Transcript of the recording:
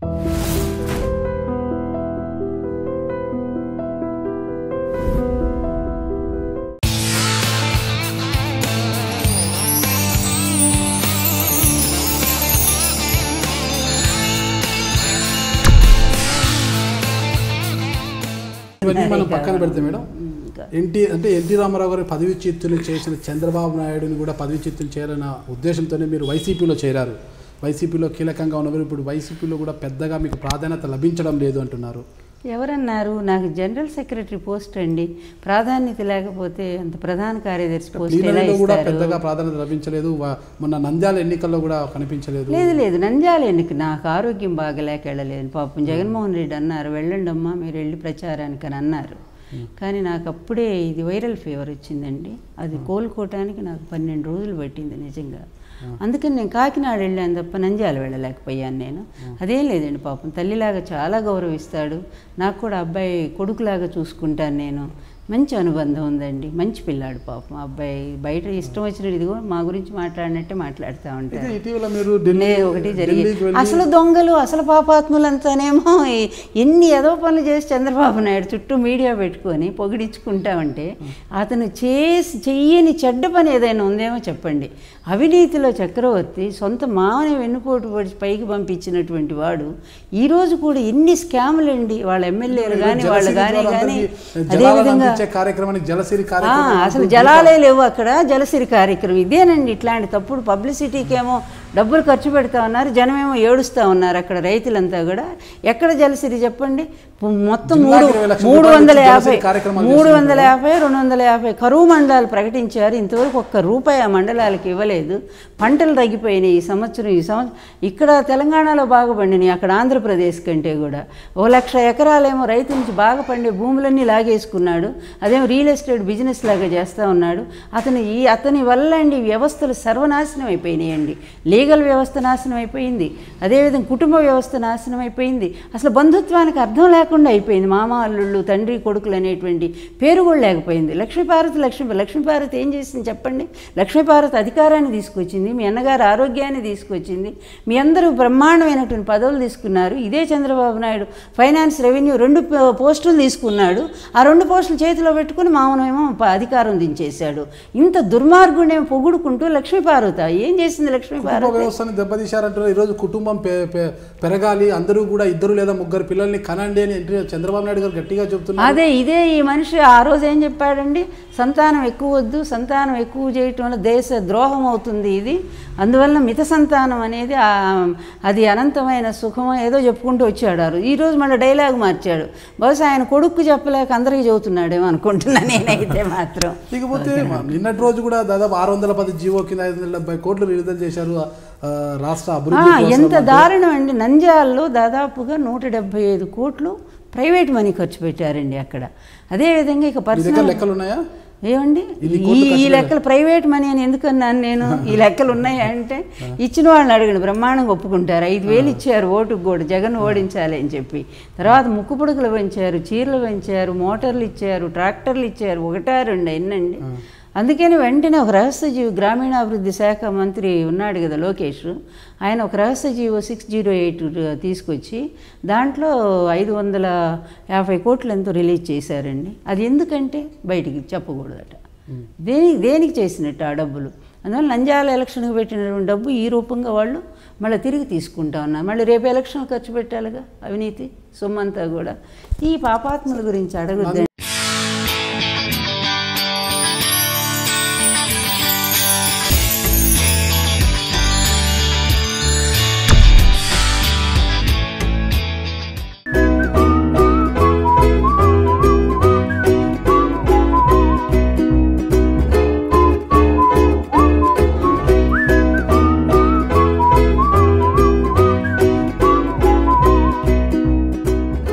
ఇవన్నీ మనం పక్కన పెడితే మేడం ఇంకా ఎన్టీ అంటే ఎన్టీ రామారావు గారి పదవి చిత్తులు చేసిన చంద్రబాబు నాయుడుని కూడా పదవి చిత్తులు చేయాలన్న ఉద్దేశంతోనే మీరు వైసీపీలో చేరారు వైసీపీలో కీలకంగా ఉన్నవారు ఇప్పుడు వైసీపీలో కూడా పెద్దగా మీకు ప్రాధాన్యత లభించడం లేదు అంటున్నారు ఎవరన్నారు నాకు జనరల్ సెక్రటరీ పోస్ట్ అండి ప్రాధాన్యత లేకపోతే అంత ప్రధాన కార్యదర్శి పోస్ట్ ఎలా ప్లీనరీలో కూడా ఇస్తారు పెద్దగా ప్రాధాన్యత లభించలేదు వా- మొన్న నంద్యాల ఎన్నికల్లో కూడా కనిపించలేదు లేదు లేదు నంద్యాల ఎన్నిక నాకు ఆరోగ్యం బాగలేక వెళ్ళలేదు పాపం జగన్మోహన్ రెడ్డి అన్నారు వెళ్ళండి అమ్మా మీరు వెళ్ళి ప్రచారానికి అని అన్నారు కానీ నాకు అప్పుడే ఇది వైరల్ ఫీవర్ వచ్చిందండి అది కోలుకోవటానికి నాకు పన్నెండు రోజులు పట్టింది నిజంగా అందుకని నేను కాకినాడ వెళ్ళాను తప్ప నంద్యాల వెళ్ళలేకపోయాను నేను అదేం లేదండి పాపం తల్లిలాగా చాలా గౌరవిస్తాడు నాకు కూడా అబ్బాయి కొడుకులాగా చూసుకుంటాను నేను మంచి అనుబంధం ఉందండి మంచి పిల్లాడు పాపం అబ్బాయి బయట ఇష్టం వచ్చినట్టు ఇదిగో మా గురించి మాట్లాడినట్టే మాట్లాడుతూ ఉంటారు అయితే ఇటీవల మీరు ఢిల్లీ ఉండే ఒకటి జరిగింది ఢిల్లీకి వెళ్ళి అసలు దొంగలు అసలు పాపాత్ములంతానేమో ఈ- ఎన్ని ఏదో పనులు చేసి చంద్రబాబు నాయుడు చుట్టూ మీడియా పెట్టుకొని పొగిడించుకుంటామంటే అతను చేసి చెయ్యని చెడ్డ పని ఏదైనా ఉందేమో చెప్పండి అవినీతిలో చక్రవర్తి సొంత మామని వెన్నుపోటు పడి పైకి పంపించినటువంటి వాడు ఈ రోజు కూడా ఎన్ని స్కాములు అండి వాళ్ళ ఎమ్మెల్యేలు కానీ వాళ్ళు జలసిరి కానీ ద్వారా కానీ అందరికీ అదే జలాలను విధంగా అందించే కార్యక్రమానికి జలసిరి ఆ, కార్యక్రమం అసలు జలాలే లేవు అక్కడ జలసిరి కార్యక్రమం ఇదేనండి ఇట్లాంటి తప్పుడు పబ్లిసిటీకేమో డబ్బులు ఖర్చు పెడతా ఉన్నారు జనమేమో ఏడుస్తూ ఉన్నారు అక్కడ రైతులంతా కూడా ఎక్కడ జలసిరి చెప్పండి పు- మొత్తం మూడు జిల్లాకి ఇరవై లక్షల మూడు రూపాయలు వందల ఇచ్చి యాభై జలసిరి కార్యక్రమాలు మూడు చేస్తున్నారు వందల యాభై రెండు వందల యాభై కరువు మండలాలు ప్రకటించారు ఇంతవరకు ఒక్క రూపాయి ఆ మండలాలకు ఇవ్వలేదు పంటలు తగ్గిపోయినాయి ఈ సంవత్సరం ఈ సంవత్సరం ఇక్కడ తెలంగాణలో బాగా పండినాయి అక్కడ ఆంధ్రప్రదేశ్ కంటే కూడా ఓ లక్ష ఎకరాలేమో రైతు నుంచి బాగా పండే భూములన్నీ లాగేసుకున్నాడు అదేమో రియల్ ఎస్టేట్ బిజినెస్ లాగా చేస్తూ ఉన్నాడు అతను ఈ అతని వల్ల అండి వ్యవస్థలు సర్వనాశనం అయిపోయినాయండి లీగల్ వ్యవస్థ నాశనం అయిపోయింది అదేవిధంగా కుటుంబ వ్యవస్థ నాశనం అయిపోయింది అసలు బంధుత్వానికి అర్థం లేకుండా అయిపోయింది మామ అల్లుళ్ళు తండ్రి కొడుకులు అనేటువంటి పేరు కూడా లేకపోయింది లక్ష్మీపార్వతి లక్ష్మీ లక్ష్మీపార్వతి ఏం చేసింది చెప్పండి లక్ష్మీపార్వతి అధికారాన్ని తీసుకొచ్చింది మీ అన్నగారు ఆరోగ్యాన్ని తీసుకొచ్చింది మీ అందరూ బ్రహ్మాండమైనటువంటి పదవులు తీసుకున్నారు ఇదే చంద్రబాబు నాయుడు ఫైనాన్స్ రెవెన్యూ రెండు పో- పోస్టులు తీసుకున్నాడు ఆ రెండు పోస్టులు చేతిలో పెట్టుకుని మామూలేమో ప- అధికారం దించేశాడు ఇంత దుర్మార్గుడేమో పొగుడుకుంటూ లక్ష్మీపార్వత ఏం చేసింది కుటుంబ లక్ష్మీపార్వతి వ్యవస్థని దెబ్బతీశారంటారు ఈరోజు కుటుంబం పె- పె- పెరగాలి అందరూ కూడా ఇద్దరు లేదా ముగ్గురు పిల్లల్ని కనండి అని ఎన్టీ చంద్రబాబు నాయుడు గారు గట్టిగా చెబుతున్నారు అదే ఇదే ఈ మనిషి ఆ రోజు ఏం చెప్పాడండి సంతానం ఎక్కువ వద్దు సంతానం ఎక్కువ చేయటం వల్ల దేశ ద్రోహం అవుతుంది ఇది అందువల్ల మిత సంతానం అనేది ఆ- అది అనంతమైన సుఖం ఏదో చెప్పుకుంటూ వచ్చాడు ఆ రోజు ఈ రోజు మళ్ళీ డైలాగ్ మార్చాడు బహుశా ఆయన కొడుకు చెప్పలేక అందరికీ చెబుతున్నాడేమో అనుకుంటున్నా నేనైతే మాత్రం ఇకపోతే నిన్నటి రోజు కూడా దాదాపు ఆరు వందల పది జీవో కింద ఐదు వందల డెబ్బై కోట్లు విడుదల చేశారు ఆ, రాష్ట్ర ఆ, అభివృద్ధి కోసం ఎంత దారుణం అండి నంద్యాలలో దాదాపుగా నూట డెబ్బై ఐదు కోట్లు ప్రైవేట్ మనీ ఖర్చు పెట్టారండి అక్కడ అదేవిధంగా ఇక మీ దగ్గర పర్సనల్ లెక్కలు ఉన్నాయా ఏమండి ఇన్ని ఈ కోట్లు ఈ లెక్కలు ప్రైవేట్ మనీ అని ఎందుకన్నాను నేను ఈ లెక్కలు ఉన్నాయా అంటే ఇచ్చిన వాళ్ళని అడగండి బ్రహ్మాండంగా ఒప్పుకుంటారు ఐదు వేలు ఇచ్చారు ఓటుకు కూడా జగన్ ఓడించాలి అని చెప్పి తర్వాత ముక్కు పుడకలు పెంచారు చీరలు పెంచారు మోటార్లు ఇచ్చారు ట్రాక్టర్లు ఇచ్చారు ఒకటా రెండు ఎన్నండి అందుకని వెంటనే ఒక రహస్య జీవి గ్రామీణాభివృద్ధి శాఖ మంత్రి ఉన్నాడు కదా లోకేష్ ఆయన ఒక రహస్య జీవో సిక్స్ జీరో ఎయిట్ తీసుకొచ్చి దాంట్లో ఐదు వందల యాభై కోట్లు ఎంతో రిలీజ్ చేశారండి అది ఎందుకంటే బయటికి చెప్పకూడదట దేనికి దేనికి చేసినట్టు ఆ డబ్బులు అందువల్ల నంజాల ఎలక్షన్కి పెట్టినటువంటి డబ్బు ఈ రూపంగా వాళ్ళు మళ్ళీ తిరిగి తీసుకుంటా ఉన్నారు మళ్ళీ రేపు ఎలక్షన్ ఖర్చు పెట్టాలిగా అవినీతి సొమ్మంతా కూడా ఈ పాపాత్ముల గురించి అడగొద్దండి